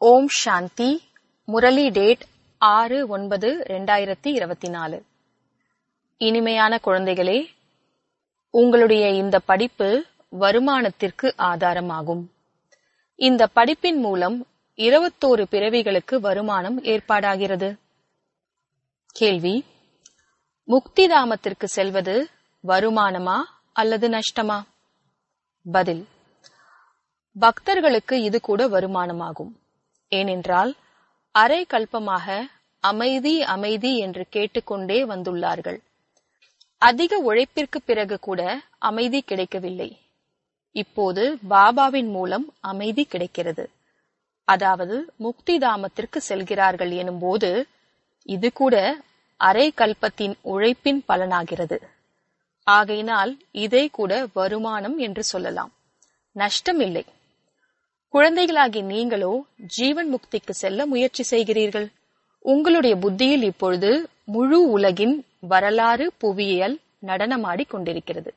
ஓம் சாந்தி Murali date ஆறு ஒன்பது ரெண்டாயிரத்தி இருபத்தி நாலு இனிமையான குழந்தைகளே உங்களுடைய இந்த படிப்பு வருமானத்திற்கு ஆதாரமாகும் இந்த படிப்பின் மூலம் இருபத்தோரு பிறவிகளுக்கு வருமானம் ஏற்பாடாகிறது கேள்வி முக்திதாமத்திற்கு செல்வது வருமானமா அல்லது நஷ்டமா பதில் பக்தர்களுக்கு இது கூட வருமானமாகும் ஏனென்றால் அரை கல்பமாக அமைதி அமைதி என்று கேட்டுக்கொண்டே வந்துள்ளார்கள் அதிக உழைப்பிற்கு பிறகு கூட அமைதி கிடைக்கவில்லை இப்போது பாபாவின் மூலம் அமைதி கிடைக்கிறது அதாவது முக்திதாமத்திற்கு செல்கிறார்கள் எனும்போது இது கூட அரை கல்பத்தின் உழைப்பின் பலனாகிறது ஆகையினால் இதை கூட வருமானம் என்று சொல்லலாம் நஷ்டம் இல்லை குழந்தைகளாகி நீங்களோ ஜீவன் முக்திக்கு செல்ல முயற்சி செய்கிறீர்கள் உங்களுடைய புத்தியில் இப்பொழுது முழு உலகின் வரலாறு புவியியல் நடனமாடிக் கொண்டிருக்கிறது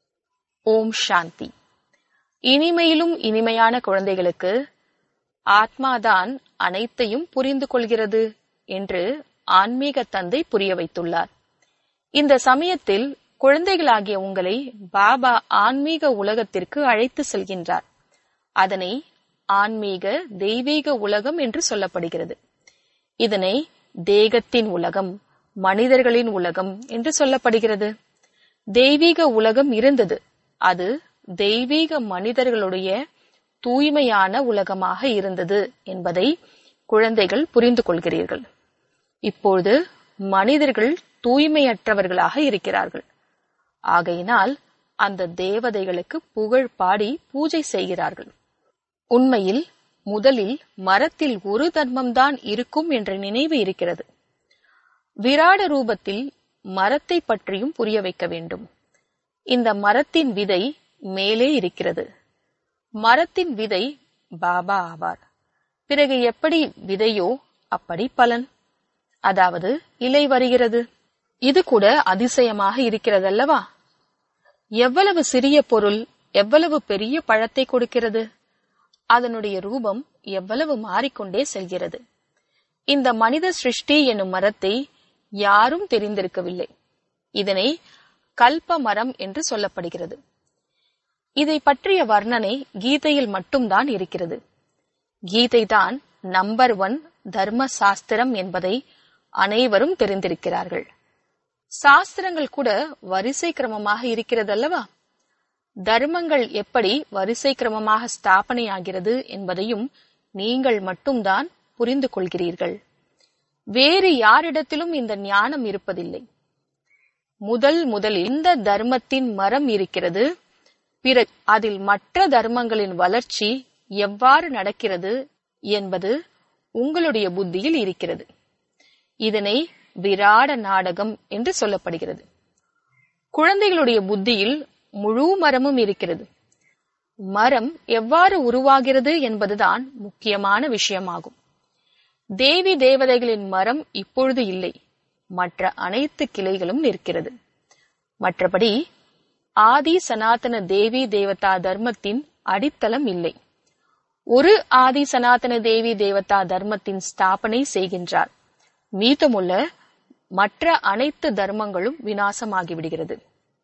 ஓம் சாந்தி இனிமையிலும் இனிமையான குழந்தைகளுக்கு ஆத்மாதான் அனைத்தையும் புரிந்து கொள்கிறது என்று ஆன்மீக தந்தை புரிய வைத்துள்ளார் இந்த சமயத்தில் குழந்தைகளாகிய உங்களை பாபா ஆன்மீக உலகத்திற்கு அழைத்து செல்கின்றார் அதனை ஆன்மீக தெய்வீக உலகம் என்று சொல்லப்படுகிறது இதனை தேகத்தின் உலகம் மனிதர்களின் உலகம் என்று சொல்லப்படுகிறது தெய்வீக உலகம் இருந்தது அது தெய்வீக மனிதர்களுடைய தூய்மையான உலகமாக இருந்தது என்பதை குழந்தைகள் புரிந்து கொள்கிறீர்கள் இப்பொழுது மனிதர்கள் தூய்மையற்றவர்களாக இருக்கிறார்கள் ஆகையினால் அந்த தேவதைகளுக்கு புகழ் பாடி பூஜை செய்கிறார்கள் உண்மையில் முதலில் மரத்தில் ஒரு தர்மம்தான் இருக்கும் என்ற நினைவு இருக்கிறது விராட ரூபத்தில் மரத்தை பற்றியும் புரிய வைக்க வேண்டும் இந்த மரத்தின் விதை மேலே இருக்கிறது மரத்தின் விதை பாபா ஆவார் பிறகு எப்படி விதையோ அப்படி பலன் அதாவது இலை வருகிறது இது கூட அதிசயமாக இருக்கிறதல்லவா எவ்வளவு சிறிய பொருள் எவ்வளவு பெரிய பழத்தை கொடுக்கிறது அதனுடைய ரூபம் எவ்வளவு மாறிக்கொண்டே செல்கிறது இந்த மனித சிருஷ்டி என்னும் மரத்தை யாரும் தெரிந்திருக்கவில்லை இதனை கல்ப மரம் என்று சொல்லப்படுகிறது இதை பற்றிய வர்ணனை கீதையில் மட்டும்தான் இருக்கிறது கீதை தான் நம்பர் ஒன் தர்ம சாஸ்திரம் என்பதை அனைவரும் தெரிந்திருக்கிறார்கள் சாஸ்திரங்கள் கூட வரிசை கிரமமாக இருக்கிறதல்லவா தர்மங்கள் எப்படி வரிசை கிரமமாக ஸ்தாபனையாகிறது என்பதையும் நீங்கள் மட்டும்தான் புரிந்து கொள்கிறீர்கள் வேறு யாரிடத்திலும் இந்த ஞானம் இருப்பதில்லை முதல் முதலில் இந்த தர்மத்தின் மரம் இருக்கிறது பிறகு அதில் மற்ற தர்மங்களின் வளர்ச்சி எவ்வாறு நடக்கிறது என்பது உங்களுடைய புத்தியில் இருக்கிறது இதனை விராட நாடகம் என்று சொல்லப்படுகிறது குழந்தைகளுடைய புத்தியில் முழு மரமும் இருக்கிறது மரம் எவ்வாறு உருவாகிறது என்பதுதான் முக்கியமான விஷயமாகும் தேவி தேவதைகளின் மரம் இப்பொழுது இல்லை மற்ற அனைத்து கிளைகளும் நிற்கிறது மற்றபடி ஆதி சனாதன தேவி தேவதா தர்மத்தின் அடித்தளம் இல்லை ஒரு ஆதி சனாதன தேவி தேவதா தர்மத்தின் ஸ்தாபனை செய்கின்றார் மீதமுள்ள மற்ற அனைத்து தர்மங்களும் வினாசமாகிவிடுகிறது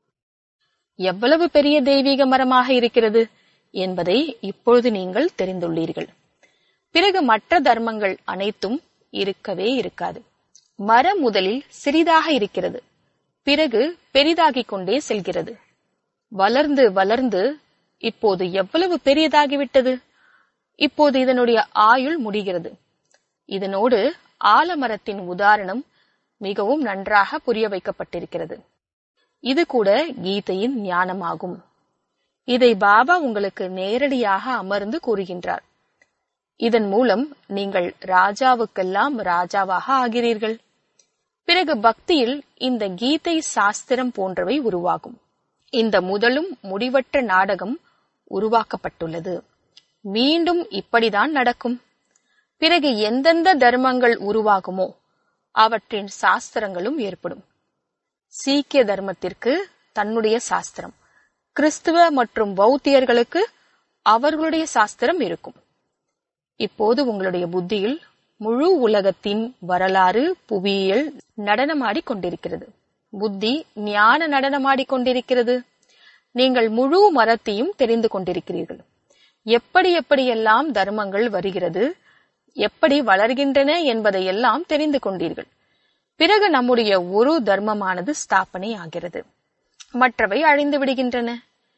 எவ்வளவு பெரிய தெய்வீக மரமாக இருக்கிறது என்பதை இப்பொழுது நீங்கள் தெரிந்துள்ளீர்கள் பிறகு மற்ற தர்மங்கள் அனைத்தும் இருக்கவே இருக்காது மரம் முதலில் சிறிதாக இருக்கிறது பிறகு பெரிதாகிக் கொண்டே செல்கிறது வளர்ந்து வளர்ந்து இப்போது எவ்வளவு பெரியதாகிவிட்டது இப்போது இதனுடைய ஆயுள் முடிகிறது இதனோடு ஆலமரத்தின் உதாரணம் மிகவும் நன்றாக புரிய வைக்கப்பட்டிருக்கிறது இது கூட கீதையின் ஞானமாகும் இதை பாபா உங்களுக்கு நேரடியாக அமர்ந்து கூறுகின்றார் இதன் மூலம் நீங்கள் ராஜாவுக்கெல்லாம் ராஜாவாக ஆகிறீர்கள் பிறகு பக்தியில் இந்த கீதை சாஸ்திரம் போன்றவை உருவாகும் இந்த முதலும் முடிவற்ற நாடகம் உருவாக்கப்பட்டுள்ளது மீண்டும் இப்படிதான் நடக்கும் பிறகு எந்தெந்த தர்மங்கள் உருவாகுமோ அவற்றின் சாஸ்திரங்களும் ஏற்படும் சீக்கிய தர்மத்திற்கு தன்னுடைய சாஸ்திரம் கிறிஸ்துவ மற்றும் பௌத்தியர்களுக்கு அவர்களுடைய சாஸ்திரம் இருக்கும் இப்போது உங்களுடைய புத்தியில் முழு உலகத்தின் வரலாறு புவியியல் நடனமாடிக் கொண்டிருக்கிறது புத்தி ஞான நடனமாடிக் கொண்டிருக்கிறது நீங்கள் முழு மரத்தையும் தெரிந்து கொண்டிருக்கிறீர்கள் எப்படி எப்படியெல்லாம் தர்மங்கள் வருகிறது எப்படி வளர்கின்றன என்பதையெல்லாம் தெரிந்து கொண்டீர்கள் பிறகு நம்முடைய ஒரு தர்மமானது ஸ்தாபனை ஆகிறது மற்றவை அழிந்து விடுகின்றன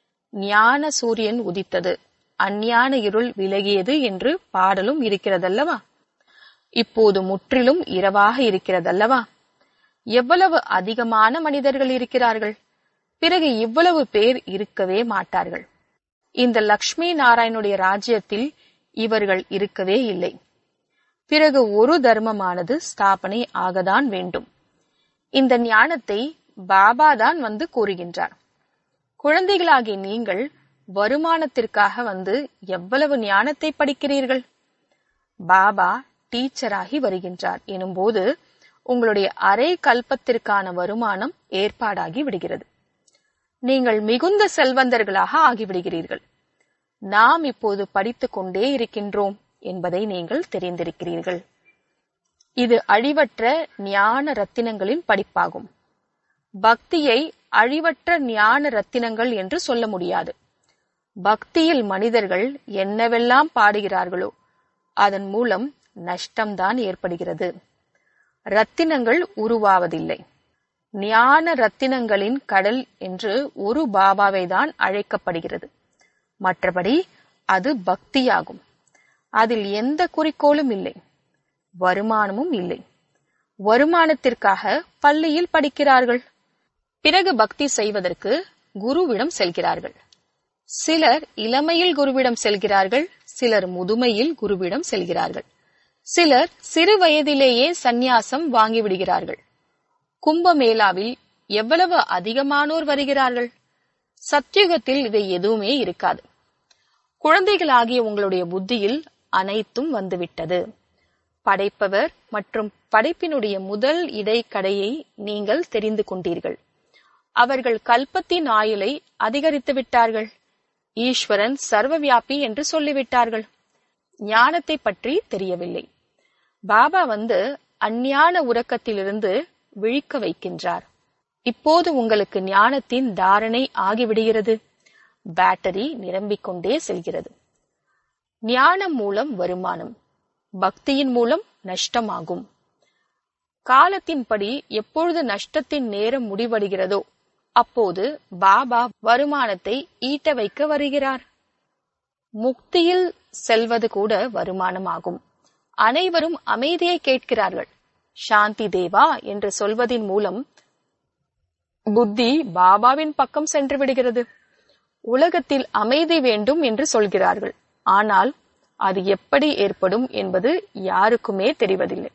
ஞான சூரியன் உதித்தது அஞ்ஞான இருள் விலகியது என்று பாடலும் இருக்கிறதல்லவா இப்போது முற்றிலும் இரவாக இருக்கிறதல்லவா எவ்வளவு அதிகமான மனிதர்கள் இருக்கிறார்கள் பிறகு இவ்வளவு பேர் இருக்கவே மாட்டார்கள் இந்த லக்ஷ்மி நாராயணுடைய ராஜ்யத்தில் இவர்கள் இருக்கவே இல்லை பிறகு ஒரு தர்மமானது ஸ்தாபனை ஆகதான் வேண்டும் இந்த ஞானத்தை பாபா தான் வந்து கூறுகின்றார் குழந்தைகளாகிய நீங்கள் வருமானத்திற்காக வந்து எவ்வளவு ஞானத்தை படிக்கிறீர்கள் பாபா டீச்சராகி வருகின்றார் எனும்போது உங்களுடைய அரை கல்பத்திற்கான வருமானம் ஏற்பாடாகி விடுகிறது நீங்கள் மிகுந்த செல்வந்தர்களாக ஆகிவிடுகிறீர்கள் நாம் இப்போது படித்துக் கொண்டே இருக்கின்றோம் என்பதை நீங்கள் தெரிந்திருக்கிறீர்கள் இது அழிவற்ற ஞான ரத்தினங்களின் படிப்பாகும் பக்தியை அழிவற்ற ஞான ரத்தினங்கள் என்று சொல்ல முடியாது பக்தியில் மனிதர்கள் என்னவெல்லாம் பாடுகிறார்களோ அதன் மூலம் நஷ்டம்தான் ஏற்படுகிறது ரத்தினங்கள் உருவாவதில்லை ஞான ரத்தினங்களின் கடல் என்று ஒரு பாபாவை தான் அழைக்கப்படுகிறது மற்றபடி அது பக்தியாகும் அதில் எந்த குறிக்கோளும் இல்லை வருமானமும் இல்லை வருமானத்திற்காக பள்ளியில் படிக்கிறார்கள் பிறகு பக்தி செய்வதற்கு குருவிடம் செல்கிறார்கள் சிலர் இளமையில் குருவிடம் செல்கிறார்கள் சிலர் முதுமையில் குருவிடம் செல்கிறார்கள் சிலர் சிறு வயதிலேயே சந்நியாசம் வாங்கிவிடுகிறார்கள் கும்பமேளாவில் எவ்வளவு அதிகமானோர் வருகிறார்கள் சத்யுகத்தில் இவை எதுவுமே இருக்காது குழந்தைகளாகிய உங்களுடைய புத்தியில் அனைத்தும் வந்துவிட்டது படைப்பவர் மற்றும் படைப்பினுடைய முதல் இடைக்கடையை நீங்கள் தெரிந்து கொண்டீர்கள் அவர்கள் கல்பத்தின் ஆயுளை அதிகரித்து விட்டார்கள் ஈஸ்வரன் சர்வவியாபி என்று சொல்லிவிட்டார்கள் ஞானத்தை பற்றி தெரியவில்லை பாபா வந்து அஞ்ஞான உறக்கத்திலிருந்து விழிக்க வைக்கின்றார் இப்போது உங்களுக்கு ஞானத்தின் தாரணை ஆகிவிடுகிறது பேட்டரி நிரம்பிக் கொண்டே செல்கிறது ஞானம் மூலம் வருமானம் பக்தியின் மூலம் நஷ்டமாகும் காலத்தின்படி எப்பொழுது நஷ்டத்தின் நேரம் முடிவடைகிறதோ அப்போது பாபா வருமானத்தை ஈட்ட வைக்க வருகிறார் முக்தியில் செல்வது கூட வருமானமாகும் அனைவரும் அமைதியை கேட்கிறார்கள் சாந்தி தேவா என்று சொல்வதின் மூலம் புத்தி பாபாவின் பக்கம் சென்று விடுகிறது உலகத்தில் அமைதி வேண்டும் என்று சொல்கிறார்கள் ஆனால் அது எப்படி ஏற்படும் என்பது யாருக்குமே தெரிவதில்லை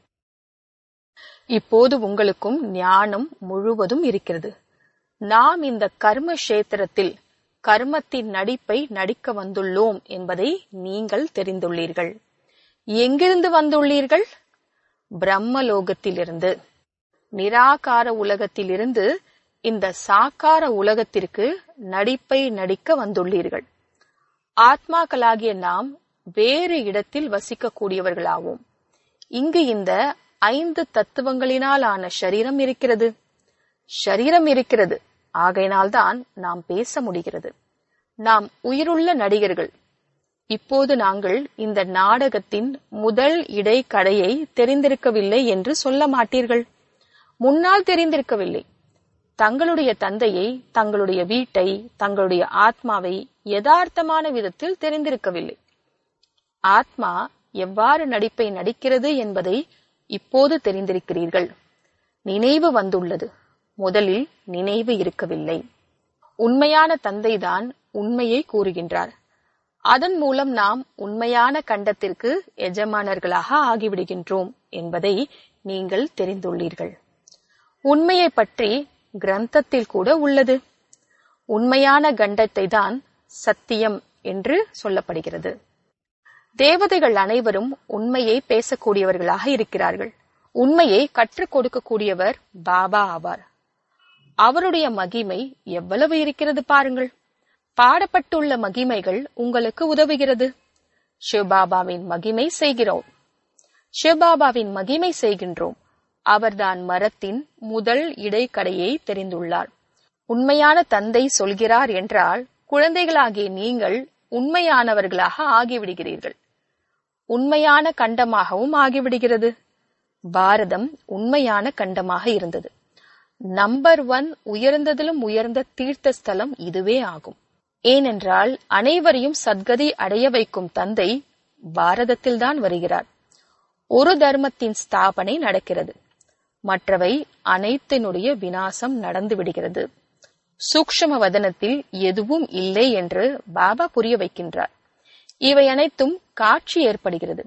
இப்போது உங்களுக்கும் ஞானம் முழுவதும் இருக்கிறது நாம் இந்த கர்ம கஷேத்திரத்தில் கர்மத்தின் நடிப்பை நடிக்க வந்துள்ளோம் என்பதை நீங்கள் தெரிந்துள்ளீர்கள் எங்கிருந்து வந்துள்ளீர்கள் பிரம்மலோகத்திலிருந்து நிராகார உலகத்திலிருந்து இந்த சாக்கார உலகத்திற்கு நடிப்பை நடிக்க வந்துள்ளீர்கள் ஆத்மாக்களாகிய நாம் வேறு இடத்தில் வசிக்கக்கூடியவர்களாவோம் இங்கு இந்த ஐந்து தத்துவங்களினால் ஆன சரீரம் இருக்கிறது சரீரம் இருக்கிறது ஆகையினால்தான் நாம் பேச முடிகிறது நாம் உயிருள்ள நடிகர்கள் இப்போது நாங்கள் இந்த நாடகத்தின் முதல் இடைக்கடையை தெரிந்திருக்கவில்லை என்று சொல்ல மாட்டீர்கள் முன்னால் தெரிந்திருக்கவில்லை தங்களுடைய தந்தையை தங்களுடைய வீட்டை தங்களுடைய ஆத்மாவை யதார்த்தமான விதத்தில் தெரிந்திருக்கவில்லை ஆத்மா எவ்வாறு நடிப்பை நடிக்கிறது என்பதை இப்போது தெரிந்திருக்கிறீர்கள் நினைவு வந்துள்ளது முதலில் நினைவு இருக்கவில்லை உண்மையான தந்தைதான் உண்மையை கூறுகின்றார் அதன் மூலம் நாம் உண்மையான கண்டத்திற்கு எஜமானர்களாக ஆகிவிடுகின்றோம் என்பதை நீங்கள் தெரிந்துள்ளீர்கள் உண்மையை பற்றி கிரந்தத்தில் கூட உள்ளது உண்மையான கண்டத்தை தான் சத்தியம் என்று சொல்லப்படுகிறது தேவதைகள் அனைவரும் உண்மையை பேசக்கூடியவர்களாக இருக்கிறார்கள் உண்மையை கற்றுக் கொடுக்கக்கூடியவர் பாபா ஆவார் அவருடைய மகிமை எவ்வளவு இருக்கிறது பாருங்கள் பாடப்பட்டுள்ள மகிமைகள் உங்களுக்கு உதவுகிறது சிவபாபாவின் மகிமை செய்கிறோம் சிவபாபாவின் மகிமை செய்கின்றோம் அவர்தான் மரத்தின் முதல் இடைக்கடையை தெரிந்துள்ளார் உண்மையான தந்தை சொல்கிறார் என்றால் குழந்தைகளாகிய நீங்கள் உண்மையானவர்களாக ஆகிவிடுகிறீர்கள் உண்மையான கண்டமாகவும் ஆகிவிடுகிறது பாரதம் உண்மையான கண்டமாக இருந்தது நம்பர் ஒன் உயர்ந்ததிலும் உயர்ந்த தீர்த்த ஸ்தலம் இதுவே ஆகும் ஏனென்றால் அனைவரையும் சத்கதி அடைய வைக்கும் தந்தை பாரதத்தில்தான் வருகிறார் ஒரு தர்மத்தின் ஸ்தாபனை நடக்கிறது மற்றவை அனைத்தினுடைய வினாசம் நடந்து விடுகிறது சூக்ஷம வதனத்தில் எதுவும் இல்லை என்று பாபா புரிய வைக்கின்றார் இவை அனைத்தும் காட்சி ஏற்படுகிறது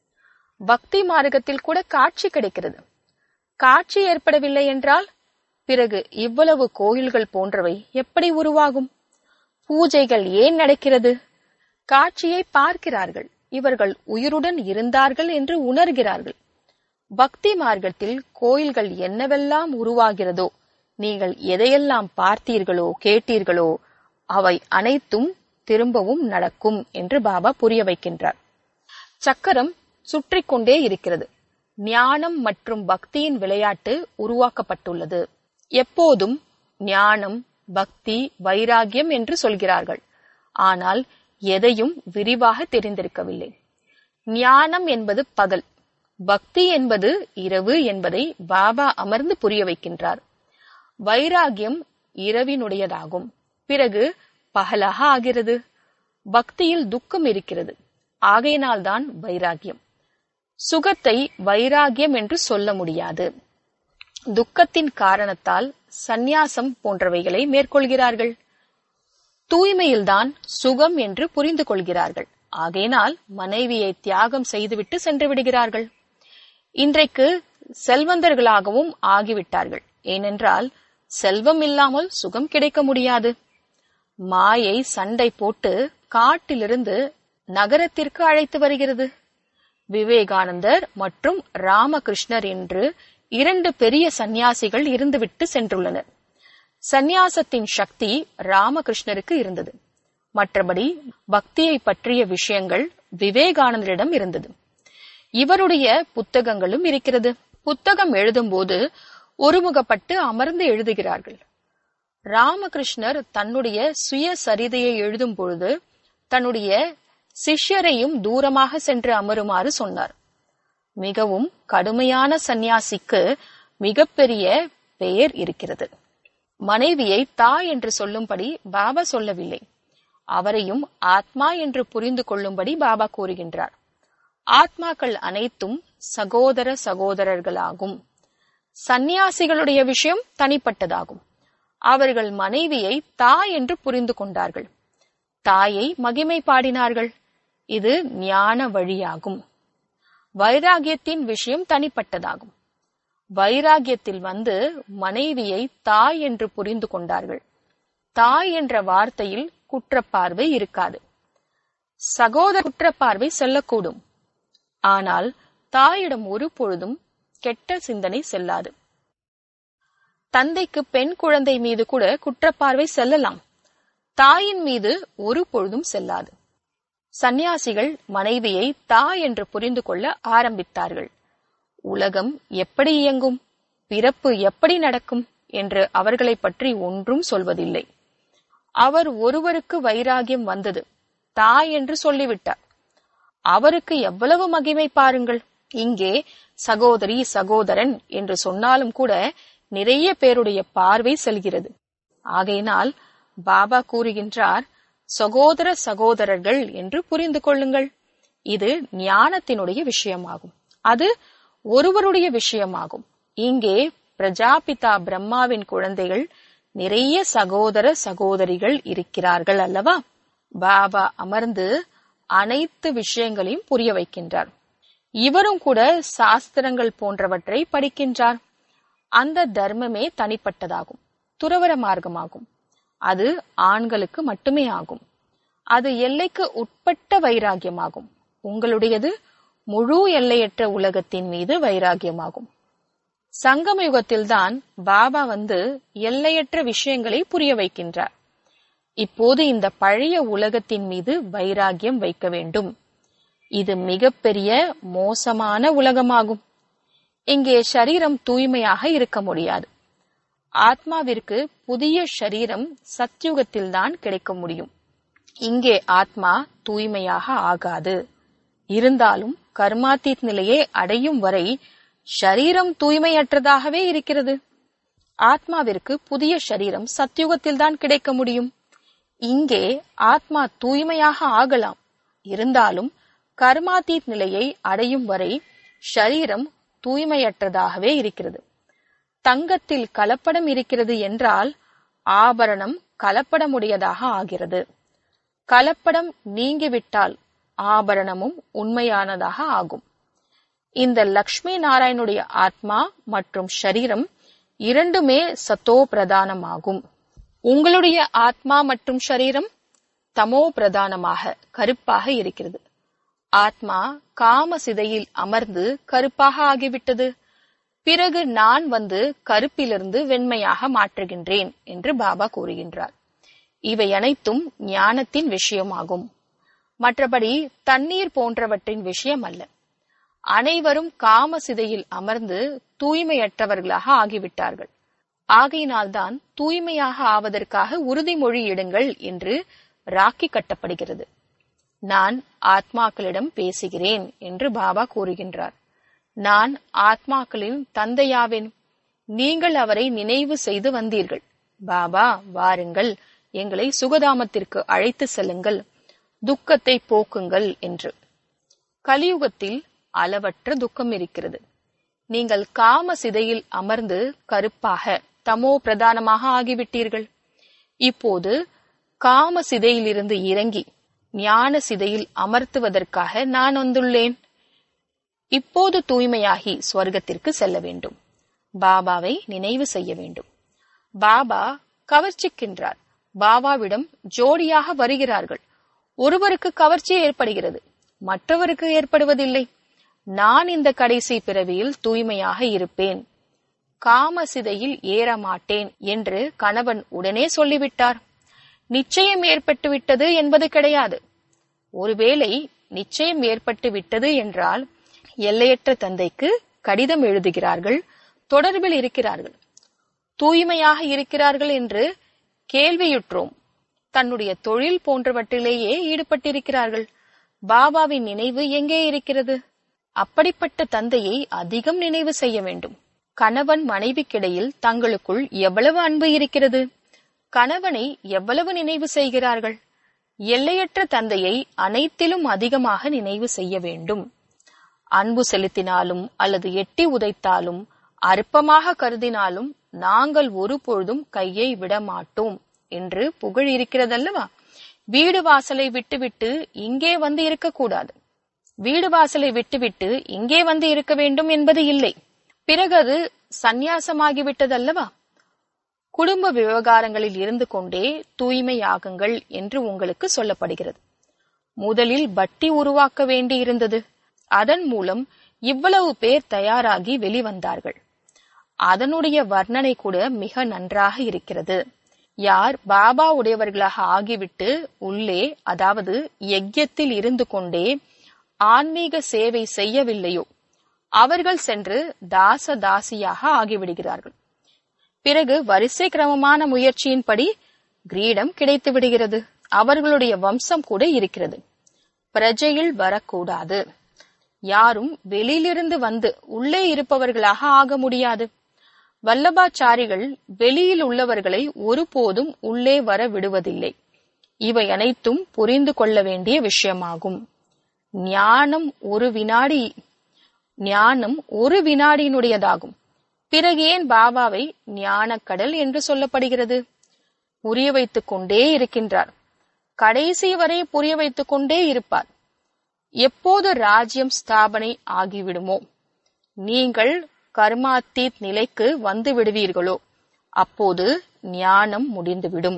பக்தி மார்க்கத்தில் கூட காட்சி கிடைக்கிறது காட்சி ஏற்படவில்லை என்றால் பிறகு இவ்வளவு கோயில்கள் போன்றவை எப்படி உருவாகும் பூஜைகள் ஏன் நடக்கிறது காட்சியை பார்க்கிறார்கள் இவர்கள் உயிருடன் இருந்தார்கள் என்று உணர்கிறார்கள் பக்தி மார்க்கத்தில் கோயில்கள் என்னவெல்லாம் உருவாகிறதோ நீங்கள் எதையெல்லாம் பார்த்தீர்களோ கேட்டீர்களோ அவை அனைத்தும் திரும்பவும் நடக்கும் என்று பாபா புரிய வைக்கின்றார் சக்கரம் சுற்றி கொண்டே இருக்கிறது ஞானம் மற்றும் பக்தியின் விளையாட்டு உருவாக்கப்பட்டுள்ளது எப்போதும் ஞானம் பக்தி வைராகியம் என்று சொல்கிறார்கள் ஆனால் எதையும் விரிவாக தெரிந்திருக்கவில்லை ஞானம் என்பது பகல் பக்தி என்பது இரவு என்பதை பாபா அமர்ந்து புரிய வைக்கின்றார் வைராகியம் இரவினுடையதாகும் பிறகு பகலாக ஆகிறது பக்தியில் துக்கம் இருக்கிறது ஆகையினால்தான் வைராகியம் சுகத்தை வைராகியம் என்று சொல்ல முடியாது துக்கத்தின் காரணத்தால் சந்நியாசம் போன்றவைகளை மேற்கொள்கிறார்கள் தூய்மையில்தான் சுகம் என்று புரிந்து கொள்கிறார்கள் ஆகையினால் மனைவியை தியாகம் செய்துவிட்டு சென்று விடுகிறார்கள் இன்றைக்கு செல்வந்தர்களாகவும் ஆகிவிட்டார்கள் ஏனென்றால் செல்வம் இல்லாமல் சுகம் கிடைக்க முடியாது மாயை சண்டை போட்டு காட்டிலிருந்து நகரத்திற்கு அழைத்து வருகிறது விவேகானந்தர் மற்றும் ராமகிருஷ்ணர் என்று இரண்டு பெரிய சந்நியாசிகள் இருந்துவிட்டு சென்றுள்ளனர் சந்நியாசத்தின் சக்தி ராமகிருஷ்ணருக்கு இருந்தது மற்றபடி பக்தியை பற்றிய விஷயங்கள் விவேகானந்தரிடம் இருந்தது இவருடைய புத்தகங்களும் இருக்கிறது புத்தகம் எழுதும்போது ஒருமுகப்பட்டு அமர்ந்து எழுதுகிறார்கள் ராமகிருஷ்ணர் தன்னுடைய சுய சரிதையை எழுதும் பொழுது தன்னுடைய சிஷ்யரையும் தூரமாக சென்று அமருமாறு சொன்னார் மிகவும் கடுமையான சந்நியாசிக்கு மிகப்பெரிய பெயர் இருக்கிறது மனைவியை தாய் என்று சொல்லும்படி பாபா சொல்லவில்லை அவரையும் ஆத்மா என்று புரிந்து கொள்ளும்படி பாபா கூறுகின்றார் ஆத்மாக்கள் அனைத்தும் சகோதர சகோதரர்களாகும் சந்நியாசிகளுடைய விஷயம் தனிப்பட்டதாகும் அவர்கள் மனைவியை தாய் என்று புரிந்து கொண்டார்கள் தாயை மகிமை பாடினார்கள் இது ஞான வழியாகும் வைராகியத்தின் விஷயம் தனிப்பட்டதாகும் வைராகியத்தில் வந்து மனைவியை தாய் என்று புரிந்து கொண்டார்கள் தாய் என்ற வார்த்தையில் குற்றப்பார்வை இருக்காது சகோதர குற்றப்பார்வை செல்லக்கூடும் ஆனால் தாயிடம் ஒரு பொழுதும் கெட்ட சிந்தனை செல்லாது தந்தைக்கு பெண் குழந்தை மீது கூட குற்றப்பார்வை செல்லலாம் தாயின் மீது ஒரு பொழுதும் செல்லாது சந்நியாசிகள் மனைவியை தாய் என்று புரிந்து கொள்ள ஆரம்பித்தார்கள் உலகம் எப்படி இயங்கும் பிறப்பு எப்படி நடக்கும் என்று அவர்களை பற்றி ஒன்றும் சொல்வதில்லை அவர் ஒருவருக்கு வைராகியம் வந்தது தாய் என்று சொல்லிவிட்டார் அவருக்கு எவ்வளவு மகிமை பாருங்கள் இங்கே சகோதரி சகோதரன் என்று சொன்னாலும் கூட நிறைய பேருடைய பார்வை செல்கிறது ஆகையினால் பாபா கூறுகின்றார் சகோதர சகோதரர்கள் என்று புரிந்து கொள்ளுங்கள் இது ஞானத்தினுடைய விஷயமாகும் அது ஒருவருடைய விஷயமாகும் இங்கே பிரஜாபிதா பிரம்மாவின் குழந்தைகள் நிறைய சகோதர சகோதரிகள் இருக்கிறார்கள் அல்லவா பாபா அமர்ந்து அனைத்து விஷயங்களையும் புரிய வைக்கின்றார் இவரும் கூட சாஸ்திரங்கள் போன்றவற்றை படிக்கின்றார் அந்த தர்மமே தனிப்பட்டதாகும் துறவர மார்க்கமாகும் அது ஆண்களுக்கு மட்டுமே ஆகும் அது எல்லைக்கு உட்பட்ட வைராகியமாகும் உங்களுடையது முழு எல்லையற்ற உலகத்தின் மீது வைராகியமாகும் சங்கம யுகத்தில்தான் பாபா வந்து எல்லையற்ற விஷயங்களை புரிய வைக்கின்றார் இப்போது இந்த பழைய உலகத்தின் மீது வைராகியம் வைக்க வேண்டும் இது மிகப்பெரிய மோசமான உலகமாகும் இங்கே சரீரம் தூய்மையாக இருக்க முடியாது ஆத்மாவிற்கு புதிய சரீரம் சத்யுகத்தில்தான் கிடைக்க முடியும் இங்கே ஆத்மா தூய்மையாக ஆகாது இருந்தாலும் கர்மாத்தீத் நிலையை அடையும் வரை ஷரீரம் தூய்மையற்றதாகவே இருக்கிறது ஆத்மாவிற்கு புதிய ஷரீரம் சத்யுகத்தில்தான் கிடைக்க முடியும் இங்கே ஆத்மா தூய்மையாக ஆகலாம் இருந்தாலும் கர்மாத்தீத் நிலையை அடையும் வரை ஷரீரம் தூய்மையற்றதாகவே இருக்கிறது தங்கத்தில் கலப்படம் இருக்கிறது என்றால் ஆபரணம் கலப்படமுடையதாக ஆகிறது கலப்படம் நீங்கிவிட்டால் ஆபரணமும் உண்மையானதாக ஆகும் இந்த லக்ஷ்மி நாராயணுடைய ஆத்மா மற்றும் ஷரீரம் இரண்டுமே சத்தோ பிரதானமாகும் உங்களுடைய ஆத்மா மற்றும் ஷரீரம் தமோ பிரதானமாக கருப்பாக இருக்கிறது ஆத்மா காம சிதையில் அமர்ந்து கருப்பாக ஆகிவிட்டது பிறகு நான் வந்து கருப்பிலிருந்து வெண்மையாக மாற்றுகின்றேன் என்று பாபா கூறுகின்றார் இவை அனைத்தும் ஞானத்தின் விஷயமாகும் மற்றபடி தண்ணீர் போன்றவற்றின் விஷயம் அல்ல அனைவரும் காம சிதையில் அமர்ந்து தூய்மையற்றவர்களாக ஆகிவிட்டார்கள் ஆகையினால்தான் தூய்மையாக ஆவதற்காக உறுதிமொழி இடுங்கள் என்று ராக்கி கட்டப்படுகிறது நான் ஆத்மாக்களிடம் பேசுகிறேன் என்று பாபா கூறுகின்றார் நான் ஆத்மாக்களின் தந்தையாவேன் நீங்கள் அவரை நினைவு செய்து வந்தீர்கள் பாபா வாருங்கள் எங்களை சுகதாமத்திற்கு அழைத்து செல்லுங்கள் துக்கத்தை போக்குங்கள் என்று கலியுகத்தில் அளவற்ற துக்கம் இருக்கிறது நீங்கள் காம சிதையில் அமர்ந்து கருப்பாக தமோ பிரதானமாக ஆகிவிட்டீர்கள் இப்போது காம சிதையிலிருந்து இறங்கி ஞான சிதையில் அமர்த்துவதற்காக நான் வந்துள்ளேன் இப்போது தூய்மையாகி ஸ்வர்க்கத்திற்கு செல்ல வேண்டும் பாபாவை நினைவு செய்ய வேண்டும் பாபா கவர்ச்சிக்கின்றார் பாபாவிடம் ஜோடியாக வருகிறார்கள் ஒருவருக்கு கவர்ச்சி ஏற்படுகிறது மற்றவருக்கு ஏற்படுவதில்லை நான் இந்த கடைசி பிறவியில் தூய்மையாக இருப்பேன் காமசிதையில் ஏற மாட்டேன் என்று கணவன் உடனே சொல்லிவிட்டார் நிச்சயம் ஏற்பட்டு விட்டது என்பது கிடையாது ஒருவேளை நிச்சயம் ஏற்பட்டு விட்டது என்றால் எல்லையற்ற தந்தைக்கு கடிதம் எழுதுகிறார்கள் தொடர்பில் இருக்கிறார்கள் தூய்மையாக இருக்கிறார்கள் என்று கேள்வியுற்றோம் தன்னுடைய தொழில் போன்றவற்றிலேயே ஈடுபட்டிருக்கிறார்கள் பாபாவின் நினைவு எங்கே இருக்கிறது அப்படிப்பட்ட தந்தையை அதிகம் நினைவு செய்ய வேண்டும் கணவன் மனைவிக்கிடையில் தங்களுக்குள் எவ்வளவு அன்பு இருக்கிறது கணவனை எவ்வளவு நினைவு செய்கிறார்கள் எல்லையற்ற தந்தையை அனைத்திலும் அதிகமாக நினைவு செய்ய வேண்டும் அன்பு செலுத்தினாலும் அல்லது எட்டி உதைத்தாலும் அற்பமாக கருதினாலும் நாங்கள் ஒருபொழுதும் கையை விட மாட்டோம் என்று புகழ் இருக்கிறதல்லவா வீடு வாசலை விட்டுவிட்டு இங்கே வந்து இருக்கக்கூடாது வீடு வாசலை விட்டுவிட்டு இங்கே வந்து இருக்க வேண்டும் என்பது இல்லை பிறகு அது சந்நியாசமாகிவிட்டதல்லவா குடும்ப விவகாரங்களில் இருந்து கொண்டே தூய்மையாகுங்கள் என்று உங்களுக்கு சொல்லப்படுகிறது முதலில் வட்டி உருவாக்க வேண்டியிருந்தது அதன் மூலம் இவ்வளவு பேர் தயாராகி வெளிவந்தார்கள் அதனுடைய வர்ணனை கூட மிக நன்றாக இருக்கிறது யார் பாபா உடையவர்களாக ஆகிவிட்டு உள்ளே அதாவது யஜ்யத்தில் இருந்து கொண்டே ஆன்மீக சேவை செய்யவில்லையோ அவர்கள் சென்று தாச தாசியாக ஆகிவிடுகிறார்கள் பிறகு வரிசை கிரமமான முயற்சியின்படி கிரீடம் கிடைத்து விடுகிறது அவர்களுடைய வம்சம் கூட இருக்கிறது பிரஜையில் வரக்கூடாது யாரும் வெளியிலிருந்து வந்து உள்ளே இருப்பவர்களாக ஆக முடியாது வல்லபாச்சாரிகள் வெளியில் உள்ளவர்களை ஒருபோதும் உள்ளே வர விடுவதில்லை இவை அனைத்தும் புரிந்து கொள்ள வேண்டிய விஷயமாகும் ஞானம் ஒரு வினாடி ஞானம் ஒரு வினாடியினுடையதாகும் பிறகு ஏன் பாபாவை ஞானக்கடல் என்று சொல்லப்படுகிறது புரிய வைத்துக் கொண்டே இருக்கின்றார் கடைசி வரை புரிய வைத்துக் கொண்டே இருப்பார் எப்போது ராஜ்யம் ஸ்தாபனை ஆகிவிடுமோ நீங்கள் கர்மாத்தீத் நிலைக்கு வந்து விடுவீர்களோ அப்போது ஞானம் முடிந்துவிடும்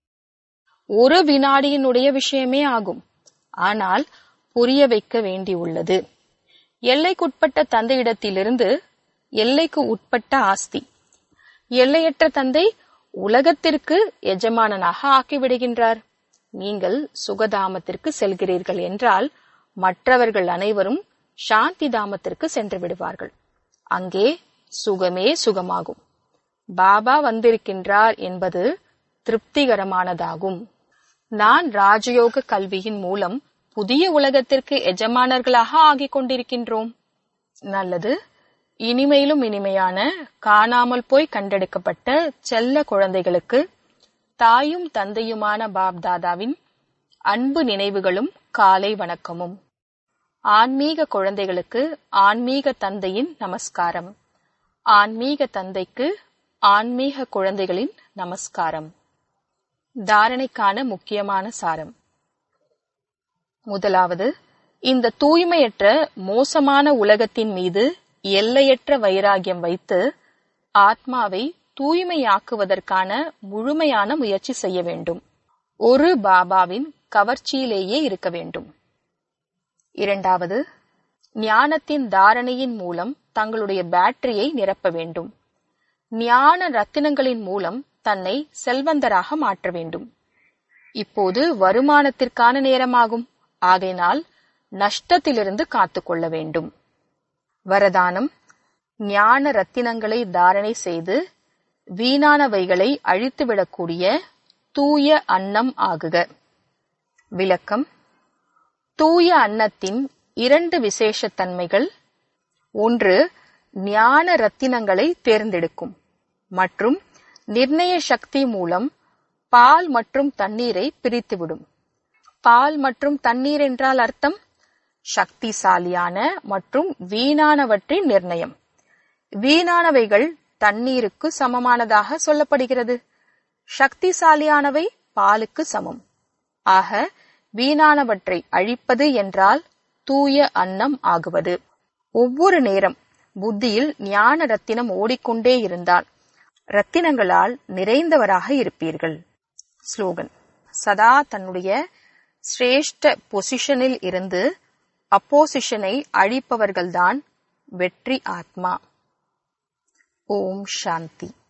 ஒரு வினாடியினுடைய விஷயமே ஆகும் ஆனால் புரிய வைக்க வேண்டியுள்ளது எல்லைக்குட்பட்ட தந்தையிடத்திலிருந்து எல்லைக்கு உட்பட்ட ஆஸ்தி எல்லையற்ற தந்தை உலகத்திற்கு எஜமானனாக ஆக்கிவிடுகின்றார் நீங்கள் சுகதாமத்திற்கு செல்கிறீர்கள் என்றால் மற்றவர்கள் அனைவரும் சாந்தி தாமத்திற்கு சென்று விடுவார்கள் அங்கே சுகமே சுகமாகும் பாபா வந்திருக்கின்றார் என்பது திருப்திகரமானதாகும் நான் ராஜயோக கல்வியின் மூலம் புதிய உலகத்திற்கு எஜமானர்களாக ஆகிக் கொண்டிருக்கின்றோம் நல்லது இனிமையிலும் இனிமையான காணாமல் போய் கண்டெடுக்கப்பட்ட செல்ல குழந்தைகளுக்கு தாயும் தந்தையுமான பாப் தாதாவின் அன்பு நினைவுகளும் காலை வணக்கமும் ஆன்மீக குழந்தைகளுக்கு ஆன்மீக தந்தையின் நமஸ்காரம் ஆன்மீக தந்தைக்கு ஆன்மீக குழந்தைகளின் நமஸ்காரம் தாரணைக்கான முக்கியமான சாரம் முதலாவது இந்த தூய்மையற்ற மோசமான உலகத்தின் மீது எல்லையற்ற வைராகியம் வைத்து ஆத்மாவை தூய்மையாக்குவதற்கான முழுமையான முயற்சி செய்ய வேண்டும் ஒரு பாபாவின் கவர்ச்சியிலேயே இருக்க வேண்டும் இரண்டாவது ஞானத்தின் தாரணையின் மூலம் தங்களுடைய பேட்டரியை நிரப்ப வேண்டும் ஞான ரத்தினங்களின் மூலம் தன்னை செல்வந்தராக மாற்ற வேண்டும் இப்போது வருமானத்திற்கான நேரமாகும் ஆகையினால் நஷ்டத்திலிருந்து காத்துக்கொள்ள வேண்டும் வரதானம் ஞான ரத்தினங்களை தாரணை செய்து வீணானவைகளை அழித்துவிடக்கூடிய தூய அன்னம் ஆகுக விளக்கம் தூய அன்னத்தின் இரண்டு விசேஷத்தன்மைகள் ஒன்று ஞான ரத்தினங்களை தேர்ந்தெடுக்கும் மற்றும் நிர்ணய சக்தி மூலம் பால் மற்றும் தண்ணீரை பிரித்துவிடும் பால் மற்றும் தண்ணீர் என்றால் அர்த்தம் சக்திசாலியான மற்றும் வீணானவற்றின் நிர்ணயம் வீணானவைகள் தண்ணீருக்கு சமமானதாக சொல்லப்படுகிறது சக்திசாலியானவை பாலுக்கு சமம் ஆக வீணானவற்றை அழிப்பது என்றால் தூய அன்னம் ஆகுவது ஒவ்வொரு நேரம் புத்தியில் ஞான ரத்தினம் ஓடிக்கொண்டே இருந்தால் ரத்தினங்களால் நிறைந்தவராக இருப்பீர்கள் ஸ்லோகன் சதா தன்னுடைய சிரேஷ்ட பொசிஷனில் இருந்து அப்போசிஷனை அழிப்பவர்கள்தான் வெற்றி ஆத்மா ஓம் சாந்தி